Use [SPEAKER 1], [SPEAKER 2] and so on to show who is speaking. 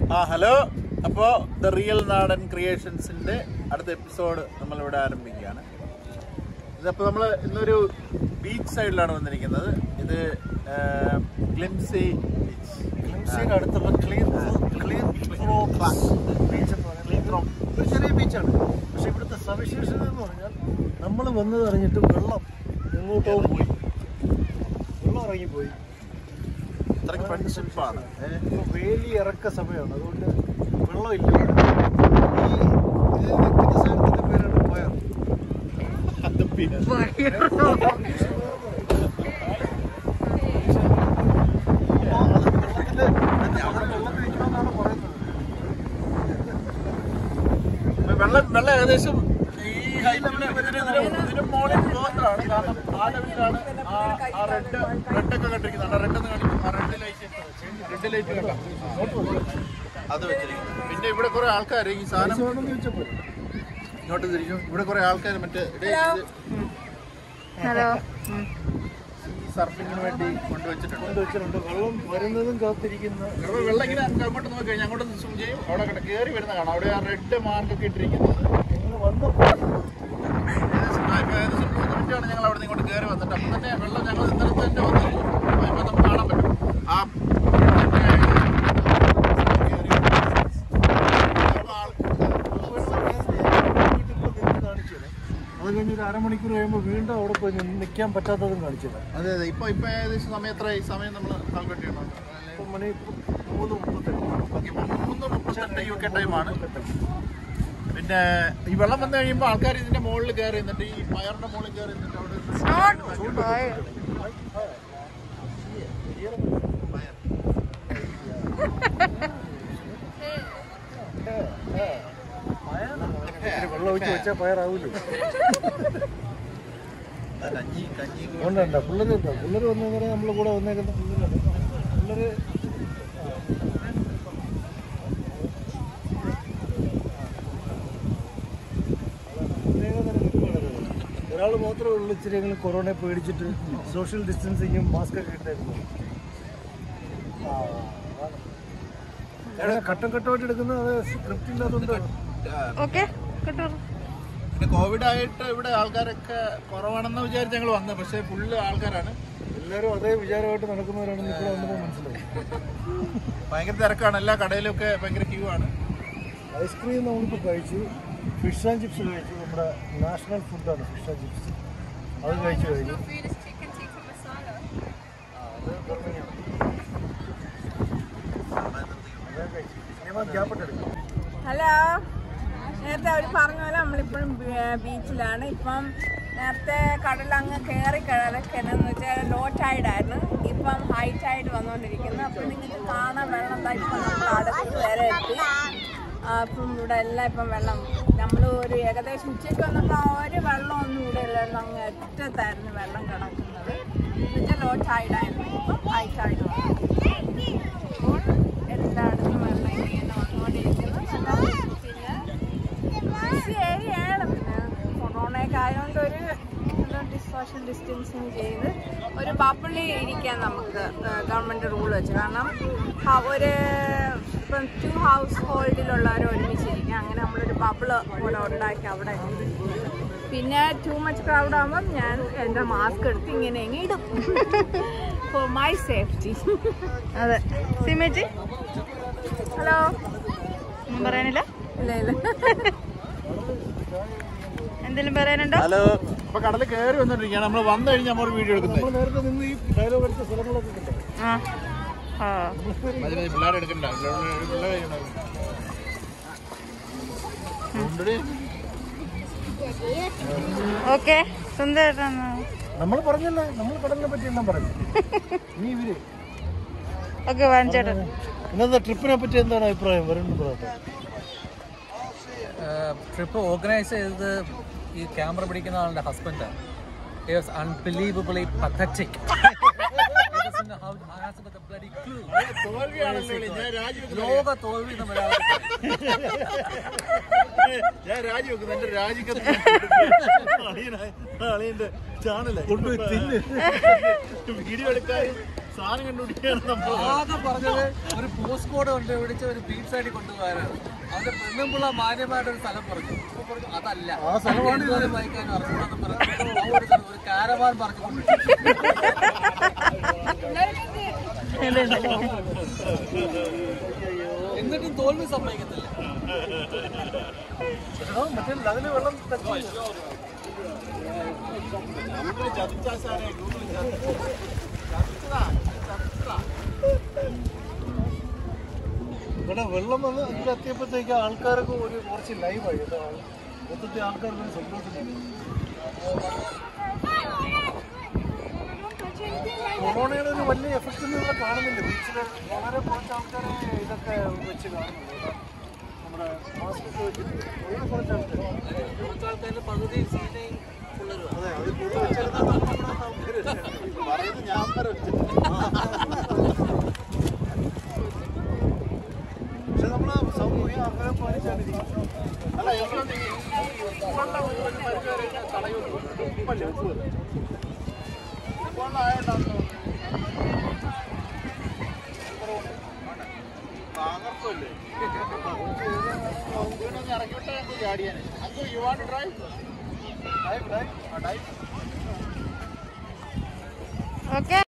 [SPEAKER 1] ആ ഹലോ അപ്പോ the real നാടൻ ക്രിയേഷൻസിന്റെ അടുത്ത എപ്പിസോഡ് നമ്മളിവിടെ ആരംഭിക്കുകയാണ് ഇതപ്പോൾ നമ്മൾ ഇന്നൊരു ബീച്ച് സൈഡിലാണ് വന്നിരിക്കുന്നത് ഇത് ഗ്ലിംസി ബീച്ച്
[SPEAKER 2] ക്ലിംസിയുടെ അടുത്തുള്ള ക്ലീൻ ക്ലീൻ ത്രോ ബീച്ച് എന്ന് പറയുന്നത് ഒരു ചെറിയ ബീച്ചാണ് പക്ഷെ ഇവിടുത്തെ സവിശേഷത എന്ന് പറഞ്ഞാൽ നമ്മൾ വന്നത് അറിഞ്ഞിട്ട് വെള്ളം എങ്ങോട്ടോ പോയി വെള്ളം ഇറങ്ങിപ്പോയി
[SPEAKER 1] ഇത്രയ്ക്ക് ഫ്രണ്ട്ഷിപ്പാണ്
[SPEAKER 2] ഇപ്പോൾ വേലി ഇറക്ക സമയമാണ് അതുകൊണ്ട് വെള്ളമില്ല ഈ ഇതിൽ നിൽക്കുന്ന സ്ഥലത്തിൻ്റെ പേരാണ് പയർ വെള്ളത്തിൽ വെള്ളത്തിൽ നിൽക്കണമെന്നാണ് പറയുന്നത്
[SPEAKER 1] വെള്ളം വെള്ളം ഏകദേശം ഈ ഹൈറ്റിൽ ഇതിന് മുകളിൽ പോകുന്നതാണ് കാരണം ആ ലെവലിലാണ് ആ ആ റെഡ് റെഡൊക്കെ കണ്ടിരിക്കുന്നത് റെഡ് എന്ന് കാണിക്കും ആ റെഡ് ലൈറ്റ് റെഡ് ലൈറ്റ് കണ്ട അത് വെച്ചിരിക്കുന്നത് പിന്നെ ഇവിടെ കുറെ ആൾക്കാർ ഈ സാധനം
[SPEAKER 2] വേണമെന്ന് ചോദിച്ചപ്പോൾ
[SPEAKER 1] ഇങ്ങോട്ട് തിരിക്കും ഇവിടെ കുറെ ആൾക്കാർ മറ്റേ ഇടയിൽ ഇത്
[SPEAKER 3] ഹലോ
[SPEAKER 1] ഈ സർഫിങ്ങിന് വേണ്ടി കൊണ്ടുവച്ചിട്ടുണ്ട്
[SPEAKER 2] കൊണ്ട് വെച്ചിട്ടുണ്ട് വെള്ളം വരുന്നതും കാത്തിരിക്കുന്ന
[SPEAKER 1] അപ്പോൾ വെള്ളം ഇങ്ങനെ നമുക്ക് അങ്ങോട്ട് നോക്കി കഴിഞ്ഞാൽ അങ്ങോട്ട് സൂം ചെയ്യും അവിടെ കണ്ട് കയറി വരുന്ന കാണാം അവിടെ ആ റെഡ് മാർക്കൊക്കെ ഇട്ടിരിക്കുന്നത്
[SPEAKER 2] നിങ്ങൾ വന്നപ്പോൾ
[SPEAKER 1] ഏകദേശം ആ ഇപ്പൊ ഏകദേശം മൂന്ന് മിനിറ്റാണ് ഞങ്ങൾ അവിടെ നിന്ന് ഇങ്ങോട്ട് കയറി വന്നിട്ട് അപ്പം തന്നെ വെള്ളം ഞങ്ങൾ ഇന്നലെ തന്നെ വന്നു കഴിഞ്ഞു അപ്പോൾ നമുക്ക് കാണാൻ പറ്റും ആ
[SPEAKER 2] അത് കഴിഞ്ഞ് ഒരു അരമണിക്കൂർ കഴിയുമ്പോൾ വീണ്ടും അവിടെ പോയി നിന്ന് നിൽക്കാൻ പറ്റാത്തതും കാണിച്ചത്
[SPEAKER 1] അതെ അതെ ഇപ്പൊ ഇപ്പൊ ഏകദേശം സമയം എത്ര ഈ സമയം നമ്മൾ കാൽക്കുലേറ്റ്
[SPEAKER 2] ഇപ്പം മണി മൂന്ന് മുപ്പത്തെട്ട്
[SPEAKER 1] ചെയ്യണം മൂന്ന് മുപ്പത്തെട്ട് യു കെ ടൈമാണ് പിന്നെ ഈ വെള്ളം വന്നു കഴിയുമ്പോൾ ആൾക്കാർ ഇതിന്റെ മുകളിൽ കയറി നിന്നിട്ട് ഈ പയറിന്റെ മുകളിൽ കയറി നിന്നിട്ട് അവിടെ ഇരുന്ന് പയർ.
[SPEAKER 2] വെള്ളം ഒഴിച്ച് വെച്ചാൽ പയറാവൂല്ലോ
[SPEAKER 1] കഞ്ഞി കഞ്ഞി
[SPEAKER 2] അതുകൊണ്ടണ്ട പിള്ളേർ എന്താ പിള്ളേർ വന്നേരം നമ്മളെ കൂടെ വന്നേക്കുന്ന പിള്ളേരാണ് പിള്ളേർ ഒരാൾ മാത്രമേ ഉള്ളൂ ഇച്ചിരി ഞങ്ങൾ കൊറോണയെ പേടിച്ചിട്ട് സോഷ്യൽ ഡിസ്റ്റൻസിങ്ങും മാസ്ക് ഒക്കെ ഇട്ടായിരുന്നു ആ, അതാണ്. എങ്ങനെ ഘട്ടം ഘട്ടമായിട്ട് എടുക്കുന്നത് അത് സ്ക്രിപ്റ്റ് ഇല്ലാത്തതുകൊണ്ട്
[SPEAKER 3] ഓക്കെ കേട്ടോ
[SPEAKER 1] പിന്നെ കോവിഡ് ആയിട്ട് ഇവിടെ ആൾക്കാരൊക്കെ കുറവാണെന്ന് വിചാരിച്ച് ഞങ്ങൾ വന്നത് പക്ഷേ ഫുള്ള് ആൾക്കാരാണ്
[SPEAKER 2] എല്ലാവരും അതേ വിചാരമായിട്ട് നടക്കുന്നവരാണെന്ന് ഇപ്പോൾ വന്നപ്പോൾ മനസ്സിലായി
[SPEAKER 1] ഭയങ്കര തിരക്കാണ് എല്ലാ കടയിലും ഒക്കെ ഭയങ്കര ക്യൂ ആണ്
[SPEAKER 2] ഐസ്ക്രീം നമ്മളിപ്പോൾ കഴിച്ചു ഫിഷ് ആൻഡ് ചിപ്സ് കഴിച്ചു നമ്മുടെ നാഷണൽ ഫുഡാണ് ഫിഷ് ആൻഡ് ചിപ്സ് അത് കഴിച്ചു കഴിഞ്ഞു ആ, അത് ഗവൺമെൻറ്റാണ്. അത് കഴിച്ചു. ഇനി നമുക്ക് ഗ്യാപ്പ് ഇട്ടെടുക്കാം.
[SPEAKER 4] ഹലോ നേരത്തെ അവർ പറഞ്ഞ പോലെ നമ്മളിപ്പോഴും ബീച്ചിലാണ് ഇപ്പം നേരത്തെ കടലങ്ങ് കയറി കിടക്കണമെന്ന് വെച്ചാൽ ലോ ടൈഡ് ആയിരുന്നു ഇപ്പം ഹൈ ടൈഡ് വന്നുകൊണ്ടിരിക്കുന്നു അപ്പം നിങ്ങൾക്ക് കാണാൻ വെള്ളം ദാ ഇപ്പം നമ്മൾ അടുത്ത് വരെ എത്തി ആ, അപ്പം ഇവിടെ എല്ലാം ഇപ്പം വെള്ളം നമ്മൾ ഒരു ഏകദേശം ഉച്ചയ്ക്ക് വന്നപ്പോൾ ഒരു വെള്ളമൊന്നും ഇവിടെ ഇല്ലായിരുന്നു അങ്ങ് അറ്റത്തായിരുന്നു വെള്ളം കിടക്കുന്നത് എന്നുവെച്ചാൽ ലോ ടൈഡ് ആയിരുന്നു ഇപ്പം ഹൈ ടൈഡ് വന്നു അപ്പോൾ എല്ലായിടത്തും വെള്ളം ഇങ്ങനെ വന്നുകൊണ്ടിരിക്കുന്നു പിന്നെ ബിസി ഏരിയയാണ് പിന്നെ കൊറോണയൊക്കെ ആയതുകൊണ്ട് ഒരു സോഷ്യൽ ഡിസ്റ്റൻസിങ് ചെയ്ത് ഒരു ബബിളി ഇരിക്കാൻ നമുക്ക് ഗവൺമെൻറ് റൂൾ വെച്ച് കാരണം ഹ- ഒരു ഇപ്പം ടു ഹൗസ് ഹോൾഡിലുള്ളവർ ഒരുമിച്ചിരിക്കുക അങ്ങനെ നമ്മളൊരു ബബിള് പോലെ ഉണ്ടാക്കി അവിടെ പിന്നെ ടു മച്ച് ക്രൗഡ് ആകുമ്പം ഞാൻ എൻ്റെ മാസ്ക് എടുത്ത് ഇങ്ങനെ ഇങ്ങ് ഇടും ഫോർ മൈ സേഫ്റ്റി
[SPEAKER 3] അതെ സിമേച്ചി
[SPEAKER 4] ഹലോ
[SPEAKER 3] ഒന്നും പറയാനില്ല
[SPEAKER 4] ഇല്ല ഇല്ല
[SPEAKER 3] എന്തെങ്കിലും പറയാനുണ്ടോ
[SPEAKER 1] ഹലോ ഇപ്പൊ കടലിൽ കയറി വന്നോണ്ടിരിക്കുകയാണ് നമ്മൾ വന്നു കഴിഞ്ഞാൽ നമ്മൾ വീഡിയോ എടുക്കുന്നത്
[SPEAKER 2] നമ്മൾ നേരത്തെ നിന്ന് ഈ ഡയലോഗ് അടിച്ച സ്ഥലങ്ങളൊക്കെ കിട്ടും
[SPEAKER 3] ആ ആ
[SPEAKER 1] അതിന് പിള്ളേർ എടുക്കണ്ട പിള്ളേർ
[SPEAKER 3] ഓക്കെ സുന്ദരാണ്
[SPEAKER 2] നമ്മൾ പറഞ്ഞല്ലേ നമ്മൾ കടലിനെ പറ്റി എല്ലാം പറഞ്ഞു നീ ഇവര്
[SPEAKER 3] ഓക്കെ വാങ്ങിച്ചേട്ടൻ
[SPEAKER 2] ഇന്നത്തെ ട്രിപ്പിനെ പറ്റി എന്താണ് അഭിപ്രായം വരുന്നു പറയട്ടെ
[SPEAKER 5] ട്രിപ്പ് ഓർഗനൈസ് ചെയ്തത് ഈ ക്യാമറ പിടിക്കുന്ന ആളുടെ ഹസ്ബൻഡാണ് He was unbelievably pathetic. He doesn't know how to answer with a bloody clue. ലോക തോൽവി എന്ന് മലയാളത്തിൽ
[SPEAKER 1] ഞാൻ രാജിവെക്കുന്നു എന്റെ രാജിക്കത്ത്
[SPEAKER 2] അളിയന്റെ ചാനലേ കൊണ്ടുപോയി തിന്ന്
[SPEAKER 1] വീഡിയോ എടുക്കാനും സാധനം കണ്ടുപിടിക്കുകയാണ് നമ്മൾ
[SPEAKER 5] ആകെ പറഞ്ഞത് ഒരു പോസ്റ്റ് കോഡ് കണ്ടുപിടിച്ച് ഒരു ബീച്ച് സൈഡിൽ കൊണ്ടുപോകാനാണ് അവന്റെ പെണ്ണുമ്പിള്ള മാന്യമായിട്ട് ഒരു സ്ഥലം പറഞ്ഞു അപ്പൊ പറഞ്ഞു അതല്ല
[SPEAKER 2] ആ സ്ഥലമാണ് ഇത്.
[SPEAKER 5] എഴുതാനും വായിക്കാനും അറിഞ്ഞൂടാന്ന് പറഞ്ഞു അവിടെ ഒരു സ്ഥലം, ഒരു കാരവാൻ പറഞ്ഞു കൊണ്ടുപോയി എന്നിട്ടും തോൽവി സമ്മതിക്കത്തില്ല
[SPEAKER 2] എടാ, മറ്റേ അതിന് വെള്ളം touch ചെയ്യില്ല.
[SPEAKER 1] ഗൂഗിളിൽ ചതിച്ചാ സാറേ ഗൂഗിളിൽ ചതിച്ചതാ ചതിച്ചതാ
[SPEAKER 2] ഇവിടെ വെള്ളം വന്ന് ഇവിടെ എത്തിയപ്പോഴത്തേക്ക് ആൾക്കാരൊക്കെ ഒരു കുറച്ച് ലൈവായി കേട്ടോ മൊത്തത്തിൽ ആൾക്കാർക്ക് സന്തോഷമില്ല കൊറോണയുടെ ഒരു വലിയ എഫക്റ്റ് ഒന്നും ഇവിടെ കാണുന്നില്ല ബീച്ചിൽ വളരെ കുറച്ച് ആൾക്കാരെ ഇതൊക്കെ വെച്ച് കാണുന്നുള്ളൂ കേട്ടോ. നമ്മുടെ മാസ്ക് ഒക്കെ വെച്ചിട്ട് വളരെ കുറച്ച് ആൾക്കാർ
[SPEAKER 5] കുറച്ച് ആൾക്കാരുടെ പകുതി സീനയും പിള്ളേരും
[SPEAKER 2] അതെ അത് കൂടുതൽ വെച്ചെടുത്താൽ നമ്മുടെ ആൾക്കാർ
[SPEAKER 1] പറയുന്നത് ഞാൻ വരെ
[SPEAKER 2] പക്ഷെ നമ്മൾ സൗകര്യം അങ്ങനെ പാലിച്ചാണ് ഇരിക്കുന്നത്
[SPEAKER 1] അല്ല എന്തുകൊണ്ട് ഈ ഉപ്പുവെള്ളം ഒരു പരിധി വരെ ഞാൻ കളയുള്ളൂ ഉപ്പല്ലേ ഉപ്പ് ഉപ്പുവെള്ളം ആയതുകൊണ്ടാണ് തകർപ്പല്ലേ വീടൊന്ന് ഇറങ്ങിവിട്ടേ എന്ത് ചാടിയാനെ അങ്കു you want drive
[SPEAKER 2] dive dive
[SPEAKER 1] dive
[SPEAKER 3] okay